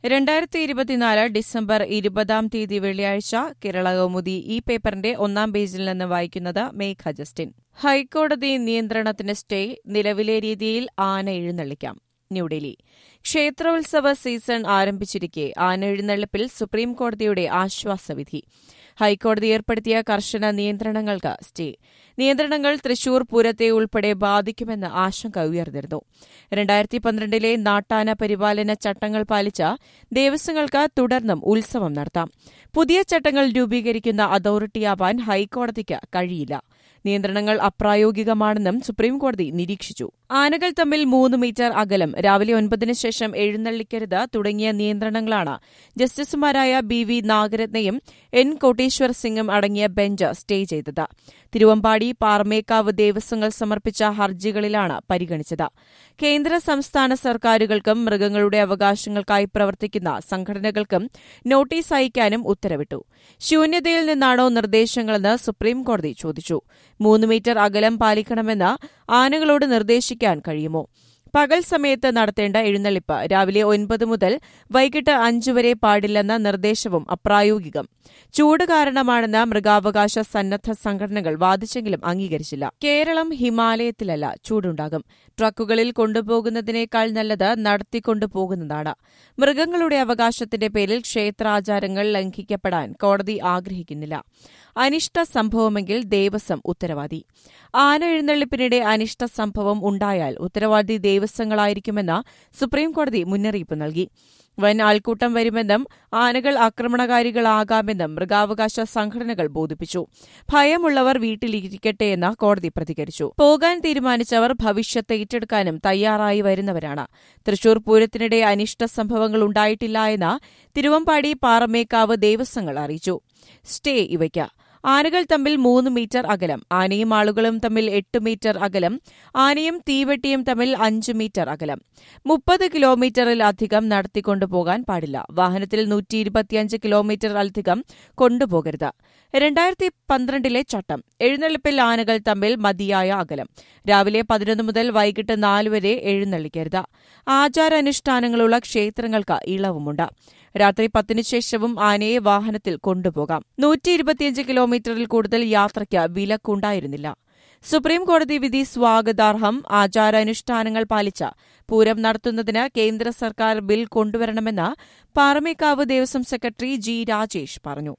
രണ്ടായിരത്തി ഇരുപത്തിനാല് ഡിസംബർ ഇരുപതാം തീയതി വെള്ളിയാഴ്ച കേരള കൗമുദി ഈ പേപ്പറിന്റെ ഒന്നാം പേജിൽ നിന്ന് വായിക്കുന്നത് മേഘ ജസ്റ്റിൻ ഹൈക്കോടതി നിയന്ത്രണത്തിന് സ്റ്റേ നിലവിലെ രീതിയിൽ ആന എഴുന്നള്ളിക്കാം ന്യൂഡൽഹി ക്ഷേത്രോത്സവ സീസൺ ആരംഭിച്ചിരിക്കെ ആന എഴുന്നള്ളിപ്പിൽ സുപ്രീംകോടതിയുടെ ആശ്വാസവിധി ഹൈക്കോടതി ഏർപ്പെടുത്തിയ കർശന നിയന്ത്രണങ്ങൾക്ക് സ്റ്റേ നിയന്ത്രണങ്ങൾ തൃശൂർ പൂരത്തെ ഉൾപ്പെടെ ബാധിക്കുമെന്ന് ആശങ്ക ഉയർന്നിരുന്നു രണ്ടായിരത്തി പന്ത്രണ്ടിലെ നാട്ടാന പരിപാലന ചട്ടങ്ങൾ പാലിച്ച ദേവസ്വങ്ങൾക്ക് തുടർന്നും ഉത്സവം നടത്താം പുതിയ ചട്ടങ്ങൾ രൂപീകരിക്കുന്ന അതോറിറ്റിയാവാൻ ഹൈക്കോടതിക്ക് കഴിയില്ല നിയന്ത്രണങ്ങൾ അപ്രായോഗികമാണെന്നും സുപ്രീംകോടതി നിരീക്ഷിച്ചു ആനകൾ തമ്മിൽ മൂന്ന് മീറ്റർ അകലം രാവിലെ ഒൻപതിന് ശേഷം എഴുന്നള്ളിക്കരുത് തുടങ്ങിയ നിയന്ത്രണങ്ങളാണ് ജസ്റ്റിസുമാരായ ബി വി നാഗരത്നയും എൻ കോട്ടേശ്വർ സിംഗും അടങ്ങിയ ബെഞ്ച് സ്റ്റേ ചെയ്തത് തിരുവമ്പാടി പാറമേക്കാവ് ദേവസ്വങ്ങൾ സമർപ്പിച്ച ഹർജികളിലാണ് പരിഗണിച്ചത് കേന്ദ്ര സംസ്ഥാന സർക്കാരുകൾക്കും മൃഗങ്ങളുടെ അവകാശങ്ങൾക്കായി പ്രവർത്തിക്കുന്ന സംഘടനകൾക്കും നോട്ടീസ് അയക്കാനും ഉത്തരവിട്ടു ശൂന്യതയിൽ നിന്നാണോ നിർദ്ദേശങ്ങളെന്ന് സുപ്രീംകോടതി ചോദിച്ചു മൂന്ന് മീറ്റർ അകലം പാലിക്കണമെന്ന് ആനകളോട് നിർദ്ദേശിക്കാൻ കഴിയുമോ പകൽ സമയത്ത് നടത്തേണ്ട എഴുന്നള്ളിപ്പ് രാവിലെ ഒൻപത് മുതൽ വൈകിട്ട് അഞ്ചു വരെ പാടില്ലെന്ന നിർദ്ദേശവും അപ്രായോഗികം ചൂട് കാരണമാണെന്ന് മൃഗാവകാശ സന്നദ്ധ സംഘടനകൾ വാദിച്ചെങ്കിലും അംഗീകരിച്ചില്ല കേരളം ഹിമാലയത്തിലല്ല ചൂടുണ്ടാകും ട്രക്കുകളിൽ കൊണ്ടുപോകുന്നതിനേക്കാൾ നല്ലത് നടത്തിക്കൊണ്ടുപോകുന്നതാണ് മൃഗങ്ങളുടെ അവകാശത്തിന്റെ പേരിൽ ക്ഷേത്രാചാരങ്ങൾ ലംഘിക്കപ്പെടാൻ കോടതി ആഗ്രഹിക്കുന്നില്ല അനിഷ്ട സംഭവമെങ്കിൽ ദേവസ്വം ഉത്തരവാദി ആന എഴുന്നള്ളിപ്പിനിടെ അനിഷ്ട സംഭവം ഉണ്ടായാൽ ഉത്തരവാദി ദേവസ്വങ്ങളായിരിക്കുമെന്ന് സുപ്രീംകോടതി മുന്നറിയിപ്പ് നൽകി വൻ ആൾക്കൂട്ടം വരുമെന്നും ആനകൾ ആക്രമണകാരികളാകാമെന്നും മൃഗാവകാശ സംഘടനകൾ ബോധിപ്പിച്ചു ഭയമുള്ളവർ വീട്ടിലിരിക്കട്ടെയെന്ന് കോടതി പ്രതികരിച്ചു പോകാൻ തീരുമാനിച്ചവർ ഭവിഷ്യത്ത് ഏറ്റെടുക്കാനും തയ്യാറായി വരുന്നവരാണ് തൃശൂർ പൂരത്തിനിടെ അനിഷ്ട സംഭവങ്ങൾ ഉണ്ടായിട്ടില്ല എന്ന് തിരുവമ്പാടി പാറമേക്കാവ് ദേവസ്വങ്ങൾ അറിയിച്ചു സ്റ്റേ ഇവയ്ക്ക് ആനകൾ തമ്മിൽ മൂന്ന് മീറ്റർ അകലം ആനയും ആളുകളും തമ്മിൽ എട്ട് മീറ്റർ അകലം ആനയും തീവെട്ടിയും തമ്മിൽ അഞ്ച് മീറ്റർ അകലം മുപ്പത് കിലോമീറ്ററിലധികം നടത്തിക്കൊണ്ടുപോകാൻ പാടില്ല വാഹനത്തിൽ നൂറ്റി ഇരുപത്തിയഞ്ച് കിലോമീറ്ററിലധികം കൊണ്ടുപോകരുത് രണ്ടായിരത്തി പന്ത്രണ്ടിലെ ചട്ടം എഴുന്നള്ളിപ്പിൽ ആനകൾ തമ്മിൽ മതിയായ അകലം രാവിലെ പതിനൊന്ന് മുതൽ വൈകിട്ട് നാല് വരെ എഴുന്നള്ളിക്കരുത് ആചാരാനുഷ്ഠാനങ്ങളുള്ള ക്ഷേത്രങ്ങൾക്ക് ഇളവുമുണ്ട് രാത്രി പത്തിനു ശേഷവും ആനയെ വാഹനത്തിൽ കൊണ്ടുപോകാം നൂറ്റി ഇരുപത്തിയഞ്ച് കിലോമീറ്ററിൽ കൂടുതൽ യാത്രയ്ക്ക് വിലക്കുണ്ടായിരുന്നില്ല സുപ്രീം കോടതി വിധി സ്വാഗതാർഹം ആചാരാനുഷ്ഠാനങ്ങൾ പാലിച്ച പൂരം നടത്തുന്നതിന് കേന്ദ്ര സർക്കാർ ബിൽ കൊണ്ടുവരണമെന്ന് പാറമേക്കാവ് ദേവസ്വം സെക്രട്ടറി ജി രാജേഷ് പറഞ്ഞു